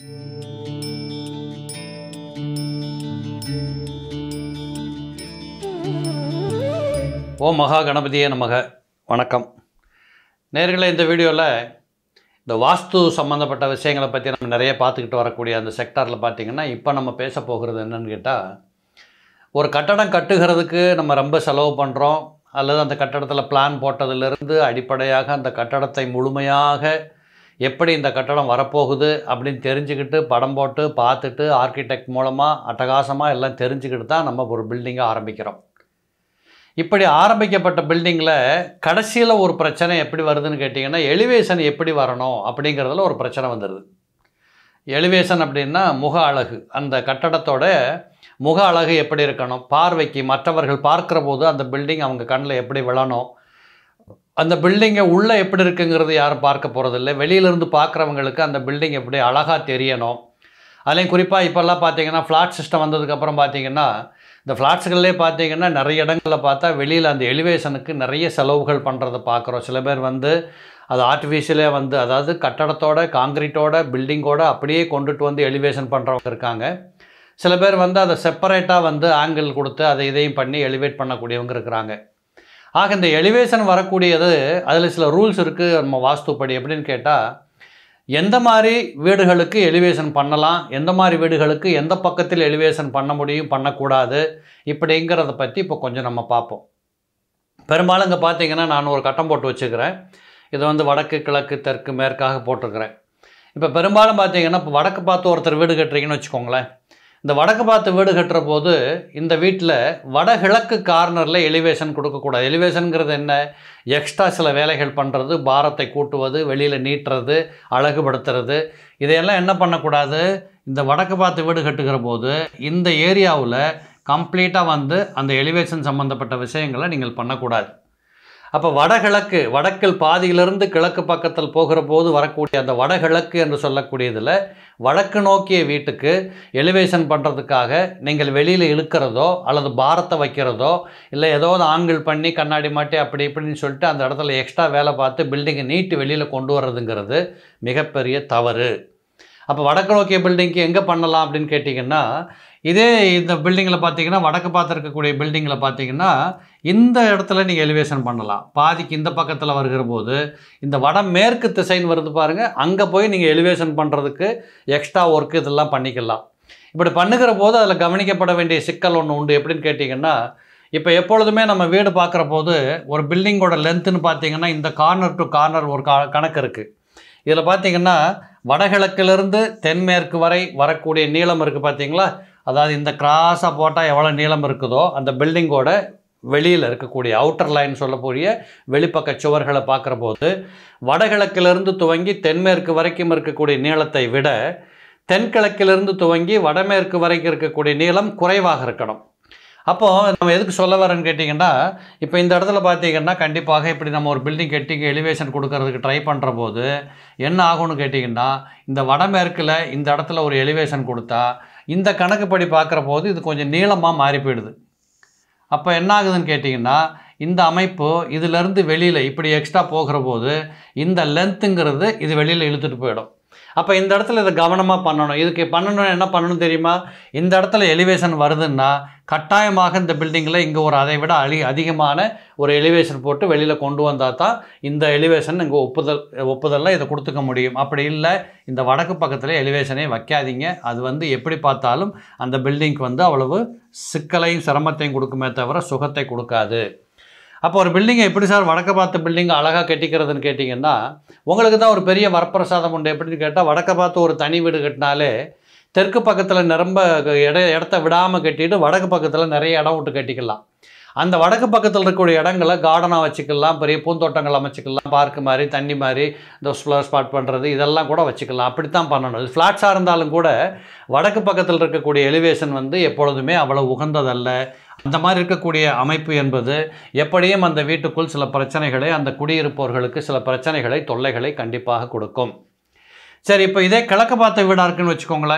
ஓம் மகா கணபதியே நமக வணக்கம் நேர்களே இந்த வீடியோவில் இந்த வாஸ்து சம்மந்தப்பட்ட விஷயங்களை பற்றி நம்ம நிறைய பார்த்துக்கிட்டு வரக்கூடிய அந்த செக்டாரில் பார்த்திங்கன்னா இப்போ நம்ம பேச போகிறது என்னன்னு கேட்டால் ஒரு கட்டடம் கட்டுகிறதுக்கு நம்ம ரொம்ப செலவு பண்ணுறோம் அல்லது அந்த கட்டடத்தில் பிளான் போட்டதிலிருந்து அடிப்படையாக அந்த கட்டடத்தை முழுமையாக எப்படி இந்த கட்டடம் வரப்போகுது அப்படின்னு தெரிஞ்சுக்கிட்டு படம் போட்டு பார்த்துட்டு ஆர்கிடெக்ட் மூலமாக அட்டகாசமாக எல்லாம் தெரிஞ்சுக்கிட்டு தான் நம்ம ஒரு பில்டிங்கை ஆரம்பிக்கிறோம் இப்படி ஆரம்பிக்கப்பட்ட பில்டிங்கில் கடைசியில் ஒரு பிரச்சனை எப்படி வருதுன்னு கேட்டிங்கன்னா எலிவேஷன் எப்படி வரணும் அப்படிங்கிறதுல ஒரு பிரச்சனை வந்துடுது எலிவேஷன் அப்படின்னா முக அழகு அந்த கட்டடத்தோட முக அழகு எப்படி இருக்கணும் பார்வைக்கு மற்றவர்கள் பார்க்குற போது அந்த பில்டிங் அவங்க கண்ணில் எப்படி விழணும் அந்த பில்டிங்கை உள்ளே எப்படி இருக்குங்கிறது யாரும் பார்க்க போகிறதில்ல வெளியிலேருந்து பார்க்குறவங்களுக்கு அந்த பில்டிங் எப்படி அழகாக தெரியணும் அதுலேயும் குறிப்பாக இப்போல்லாம் பார்த்தீங்கன்னா ஃப்ளாட் சிஸ்டம் வந்ததுக்கப்புறம் பார்த்தீங்கன்னா இந்த ஃப்ளாட்ஸுகள்லேயே பார்த்தீங்கன்னா நிறைய இடங்களில் பார்த்தா வெளியில் அந்த எலிவேஷனுக்கு நிறைய செலவுகள் பண்ணுறதை பார்க்குறோம் சில பேர் வந்து அது ஆர்டிஃபிஷியலே வந்து அதாவது கட்டடத்தோட காங்கிரீட்டோட பில்டிங்கோட அப்படியே கொண்டுட்டு வந்து எலிவேஷன் பண்ணுறவங்க இருக்காங்க சில பேர் வந்து அதை செப்பரேட்டாக வந்து ஆங்கிள் கொடுத்து அதை இதையும் பண்ணி எலிவேட் பண்ணக்கூடியவங்க இருக்கிறாங்க ஆக இந்த எலிவேஷன் வரக்கூடியது அதில் சில ரூல்ஸ் இருக்குது நம்ம வாஸ்துப்படி எப்படின்னு கேட்டால் எந்த மாதிரி வீடுகளுக்கு எலிவேஷன் பண்ணலாம் எந்த மாதிரி வீடுகளுக்கு எந்த பக்கத்தில் எலிவேஷன் பண்ண முடியும் பண்ணக்கூடாது இப்படிங்கிறத பற்றி இப்போ கொஞ்சம் நம்ம பார்ப்போம் பெரும்பாலும் இங்கே பார்த்தீங்கன்னா நான் ஒரு கட்டம் போட்டு வச்சுக்கிறேன் இது வந்து வடக்கு கிழக்கு தெற்கு மேற்காக போட்டிருக்கிறேன் இப்போ பெரும்பாலும் பார்த்தீங்கன்னா இப்போ வடக்கு பார்த்து ஒருத்தர் வீடு கட்டுறீங்கன்னு வச்சுக்கோங்களேன் இந்த வடக்கு பார்த்து வீடு கட்டுற போது இந்த வீட்டில் வடகிழக்கு கார்னரில் எலிவேஷன் கொடுக்கக்கூடாது எலிவேஷனுங்கிறது என்ன எக்ஸ்ட்ரா சில வேலைகள் பண்ணுறது பாரத்தை கூட்டுவது வெளியில் நீட்டுறது அழகுபடுத்துறது இதையெல்லாம் என்ன பண்ணக்கூடாது இந்த வடக்கு பார்த்து வீடு கட்டுகிற போது இந்த ஏரியாவில் கம்ப்ளீட்டாக வந்து அந்த எலிவேஷன் சம்மந்தப்பட்ட விஷயங்களை நீங்கள் பண்ணக்கூடாது அப்போ வடகிழக்கு வடக்கில் பாதியிலிருந்து கிழக்கு பக்கத்தில் போகிற போது வரக்கூடிய அந்த வடகிழக்கு என்று சொல்லக்கூடியதில் வடக்கு நோக்கிய வீட்டுக்கு எலிவேஷன் பண்ணுறதுக்காக நீங்கள் வெளியில் இழுக்கிறதோ அல்லது பாரத்தை வைக்கிறதோ இல்லை ஏதோ ஒரு ஆங்கிள் பண்ணி கண்ணாடி மாட்டி அப்படி இப்படின்னு சொல்லிட்டு அந்த இடத்துல எக்ஸ்ட்ரா வேலை பார்த்து பில்டிங்கை நீட்டி வெளியில் கொண்டு வர்றதுங்கிறது மிகப்பெரிய தவறு அப்போ வடக்கு நோக்கிய பில்டிங்க்கு எங்கே பண்ணலாம் அப்படின்னு கேட்டிங்கன்னா இதே இந்த பில்டிங்கில் பார்த்தீங்கன்னா வடக்கு பார்த்து இருக்கக்கூடிய பில்டிங்கில் பார்த்தீங்கன்னா இந்த இடத்துல நீங்கள் எலிவேஷன் பண்ணலாம் பாதிக்கு இந்த பக்கத்தில் வருகிற போது இந்த வட மேற்கு திசைன்னு வருது பாருங்கள் அங்கே போய் நீங்கள் எலிவேஷன் பண்ணுறதுக்கு எக்ஸ்ட்ரா ஒர்க்கு இதெல்லாம் பண்ணிக்கலாம் இப்படி பண்ணுகிற போது அதில் கவனிக்கப்பட வேண்டிய சிக்கல் ஒன்று உண்டு எப்படின்னு கேட்டிங்கன்னா இப்போ எப்பொழுதுமே நம்ம வீடு பார்க்குற போது ஒரு பில்டிங்கோட லென்த்துன்னு பார்த்தீங்கன்னா இந்த கார்னர் டு கார்னர் ஒரு கா கணக்கு இருக்குது இதில் பார்த்தீங்கன்னா வடகிழக்கிலிருந்து தென்மேற்கு வரை வரக்கூடிய நீளம் இருக்குது பார்த்தீங்களா அதாவது இந்த கிராஸாக போட்டால் எவ்வளோ நீளம் இருக்குதோ அந்த பில்டிங்கோட வெளியில் இருக்கக்கூடிய அவுட்டர் லைன் சொல்லக்கூடிய வெளிப்பக்க சுவர்களை பார்க்குற போது வடகிழக்கிலிருந்து துவங்கி தென்மேற்கு வரைக்கும் இருக்கக்கூடிய நீளத்தை விட தென்கிழக்கிலிருந்து துவங்கி வடமேற்கு வரைக்கும் இருக்கக்கூடிய நீளம் குறைவாக இருக்கணும் அப்போது நம்ம எதுக்கு சொல்ல வரேன்னு கேட்டிங்கன்னா இப்போ இந்த இடத்துல பார்த்தீங்கன்னா கண்டிப்பாக இப்படி நம்ம ஒரு பில்டிங் கட்டி எலிவேஷன் கொடுக்கறதுக்கு ட்ரை பண்ணுற போது என்ன ஆகும்னு கேட்டிங்கன்னா இந்த வடமேற்கில் இந்த இடத்துல ஒரு எலிவேஷன் கொடுத்தா இந்த கணக்குப்படி பார்க்குற போது இது கொஞ்சம் நீளமாக மாறி போயிடுது அப்போ என்ன ஆகுதுன்னு கேட்டிங்கன்னா இந்த அமைப்பு இதிலேருந்து வெளியில் இப்படி எக்ஸ்ட்ரா போகிற போது இந்த லென்த்துங்கிறது இது வெளியில் இழுத்துட்டு போயிடும் அப்போ இந்த இடத்துல இதை கவனமாக பண்ணணும் இதுக்கு பண்ணணும் என்ன பண்ணணும் தெரியுமா இந்த இடத்துல எலிவேஷன் வருதுன்னா கட்டாயமாக இந்த பில்டிங்கில் இங்கே ஒரு அதை விட அழி அதிகமான ஒரு எலிவேஷன் போட்டு வெளியில் கொண்டு வந்தால் தான் இந்த எலிவேஷன் இங்கே ஒப்புதல் ஒப்புதலில் இதை கொடுத்துக்க முடியும் அப்படி இல்லை இந்த வடக்கு பக்கத்தில் எலிவேஷனே வைக்காதீங்க அது வந்து எப்படி பார்த்தாலும் அந்த பில்டிங்க்கு வந்து அவ்வளவு சிக்கலையும் சிரமத்தையும் கொடுக்குமே தவிர சுகத்தை கொடுக்காது அப்போ ஒரு பில்டிங்கை எப்படி சார் வடக்க பார்த்த பில்டிங் அழகாக கட்டிக்கிறதுன்னு கேட்டிங்கன்னா உங்களுக்கு தான் ஒரு பெரிய வரப்பிரசாதம் உண்டு எப்படின்னு கேட்டால் வடக்க பார்த்து ஒரு தனி வீடு கட்டினாலே தெற்கு பக்கத்தில் நிரம்ப இட இடத்த விடாமல் கட்டிட்டு வடக்கு பக்கத்தில் நிறைய இடம் விட்டு கட்டிக்கலாம் அந்த வடக்கு பக்கத்தில் இருக்கக்கூடிய இடங்களை கார்டனாக வச்சுக்கலாம் பெரிய பூந்தோட்டங்கள் அமைச்சிக்கலாம் பார்க் மாதிரி தண்ணி மாதிரி இந்த ஃப்ளவர் ஸ்பாட் பண்ணுறது இதெல்லாம் கூட வச்சுக்கலாம் அப்படித்தான் பண்ணணும் இது ஃப்ளாட்ஸாக இருந்தாலும் கூட வடக்கு பக்கத்தில் இருக்கக்கூடிய எலிவேஷன் வந்து எப்பொழுதுமே அவ்வளோ உகந்ததல்ல அந்த மாதிரி இருக்கக்கூடிய அமைப்பு என்பது எப்படியும் அந்த வீட்டுக்குள் சில பிரச்சனைகளை அந்த குடியிருப்பவர்களுக்கு சில பிரச்சனைகளை தொல்லைகளை கண்டிப்பாக கொடுக்கும் சரி இப்போ இதே கிழக்கு பார்த்த வீடாக இருக்குன்னு வச்சுக்கோங்களேன்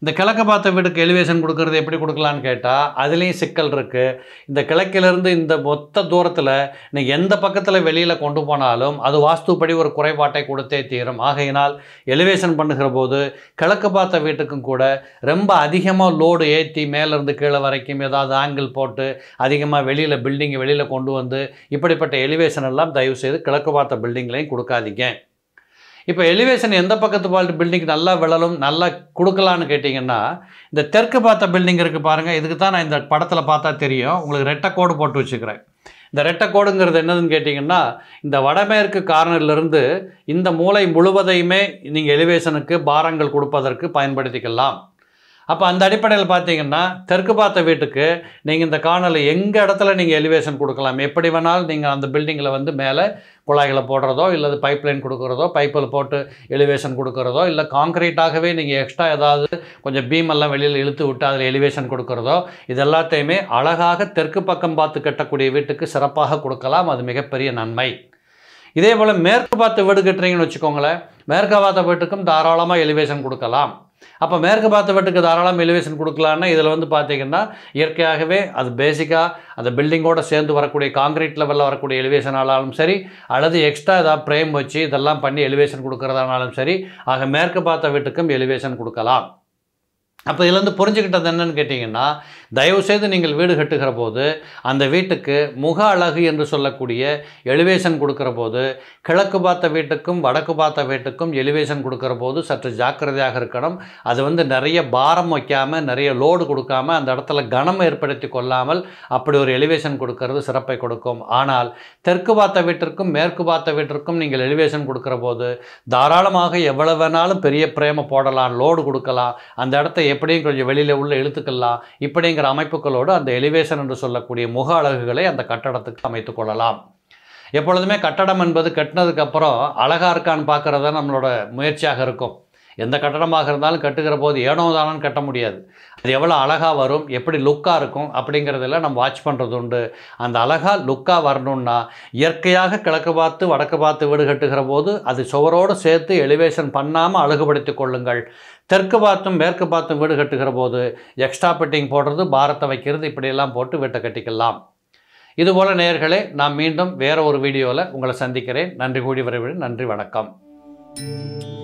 இந்த கிழக்கு பார்த்த வீட்டுக்கு எலிவேஷன் கொடுக்கறது எப்படி கொடுக்கலான்னு கேட்டால் அதுலேயும் சிக்கல் இருக்குது இந்த கிழக்கிலிருந்து இந்த மொத்த தூரத்தில் நீங்கள் எந்த பக்கத்தில் வெளியில் கொண்டு போனாலும் அது வாஸ்துப்படி ஒரு குறைபாட்டை கொடுத்தே தீரும் ஆகையினால் எலிவேஷன் பண்ணுகிற போது கிழக்கு பார்த்த வீட்டுக்கும் கூட ரொம்ப அதிகமாக லோடு ஏற்றி மேலேருந்து கீழே வரைக்கும் ஏதாவது ஆங்கிள் போட்டு அதிகமாக வெளியில் பில்டிங்கை வெளியில் கொண்டு வந்து இப்படிப்பட்ட எலிவேஷன் எல்லாம் தயவு செய்து கிழக்கு பார்த்த பில்டிங்லையும் கொடுக்காதீங்க இப்போ எலிவேஷன் எந்த பக்கத்து பார்த்து பில்டிங் நல்லா விழலும் நல்லா கொடுக்கலான்னு கேட்டிங்கன்னா இந்த தெற்கு பார்த்த பில்டிங் இருக்குது பாருங்கள் இதுக்கு தான் நான் இந்த படத்தில் பார்த்தா தெரியும் உங்களுக்கு ரெட்டை கோடு போட்டு வச்சுக்கிறேன் இந்த ரெட்டை கோடுங்கிறது என்னதுன்னு கேட்டிங்கன்னா இந்த வடமேற்கு கார்னர்லேருந்து இந்த மூளை முழுவதையுமே நீங்கள் எலிவேஷனுக்கு பாரங்கள் கொடுப்பதற்கு பயன்படுத்திக்கலாம் அப்போ அந்த அடிப்படையில் பார்த்தீங்கன்னா தெற்கு பார்த்த வீட்டுக்கு நீங்கள் இந்த காணொலியில் எங்கள் இடத்துல நீங்கள் எலிவேஷன் கொடுக்கலாம் எப்படி வேணாலும் நீங்கள் அந்த பில்டிங்கில் வந்து மேலே குழாய்களை போடுறதோ இல்லது பைப் லைன் கொடுக்குறதோ பைப்பில் போட்டு எலிவேஷன் கொடுக்குறதோ இல்லை காங்கிரீட்டாகவே நீங்கள் எக்ஸ்ட்ரா ஏதாவது கொஞ்சம் பீம் எல்லாம் வெளியில் இழுத்து விட்டு அதில் எலிவேஷன் கொடுக்குறதோ இது எல்லாத்தையுமே அழகாக தெற்கு பக்கம் பார்த்து கட்டக்கூடிய வீட்டுக்கு சிறப்பாக கொடுக்கலாம் அது மிகப்பெரிய நன்மை இதே போல் மேற்கு பார்த்து வீடு கட்டுறீங்கன்னு வச்சுக்கோங்களேன் மேற்கு பார்த்த வீட்டுக்கும் தாராளமாக எலிவேஷன் கொடுக்கலாம் அப்போ மேற்கு பார்த்த வீட்டுக்கு தாராளம் எலிவேஷன் கொடுக்கலான்னா இதில் வந்து பார்த்தீங்கன்னா இயற்கையாகவே அது பேசிக்காக அந்த பில்டிங்கோடு சேர்ந்து வரக்கூடிய காங்கிரீட் லெவலில் வரக்கூடிய எலிவேஷன் ஆனாலும் சரி அல்லது எக்ஸ்ட்ரா ஏதாவது ஃப்ரேம் வச்சு இதெல்லாம் பண்ணி எலிவேஷன் கொடுக்குறதானாலும் சரி ஆக மேற்கு பார்த்த வீட்டுக்கும் எலிவேஷன் கொடுக்கலாம் அப்போ இதுலேருந்து புரிஞ்சுக்கிட்டது என்னன்னு கேட்டிங்கன்னா தயவுசெய்து நீங்கள் வீடு கட்டுகிற போது அந்த வீட்டுக்கு முக அழகு என்று சொல்லக்கூடிய எலிவேஷன் கொடுக்குற போது கிழக்கு பார்த்த வீட்டுக்கும் வடக்கு பார்த்த வீட்டுக்கும் எலிவேஷன் கொடுக்குற போது சற்று ஜாக்கிரதையாக இருக்கணும் அது வந்து நிறைய பாரம் வைக்காமல் நிறைய லோடு கொடுக்காம அந்த இடத்துல கனம் ஏற்படுத்தி கொள்ளாமல் அப்படி ஒரு எலிவேஷன் கொடுக்கறது சிறப்பை கொடுக்கும் ஆனால் தெற்கு பார்த்த வீட்டிற்கும் மேற்கு பார்த்த வீட்டிற்கும் நீங்கள் எலிவேஷன் கொடுக்குற போது தாராளமாக எவ்வளவு வேணாலும் பெரிய பிரேம போடலாம் லோடு கொடுக்கலாம் அந்த இடத்த எப்படியும் கொஞ்சம் வெளியில் உள்ள இழுத்துக்கலாம் இப்படிங்கிற அமைப்புகளோடு அந்த எலிவேஷன் என்று சொல்லக்கூடிய முக அழகுகளை அந்த கட்டடத்துக்கு அமைத்துக் கொள்ளலாம் எப்பொழுதுமே கட்டடம் என்பது கட்டினதுக்கப்புறம் அழகாக இருக்கான்னு பார்க்குறது தான் நம்மளோட முயற்சியாக இருக்கும் எந்த கட்டடமாக இருந்தாலும் கட்டுகிற போது ஏனோ தானோன்னு கட்ட முடியாது அது எவ்வளோ அழகாக வரும் எப்படி லுக்காக இருக்கும் அப்படிங்கிறதெல்லாம் நம்ம வாட்ச் பண்ணுறது உண்டு அந்த அழகாக லுக்காக வரணும்னா இயற்கையாக கிழக்கு பார்த்து வடக்கு பார்த்து வீடு கட்டுகிற போது அது சுவரோடு சேர்த்து எலிவேஷன் பண்ணாமல் அழகுபடுத்தி கொள்ளுங்கள் தெற்கு பார்த்தும் மேற்கு பார்த்தும் வீடு கட்டுகிற போது எக்ஸ்ட்ரா பெட்டிங் போடுறது பாரத்தை வைக்கிறது இப்படியெல்லாம் போட்டு வீட்டை கட்டிக்கலாம் இதுபோல் நேயர்களே நான் மீண்டும் வேறு ஒரு வீடியோவில் உங்களை சந்திக்கிறேன் நன்றி கூடி வரவிடு நன்றி வணக்கம்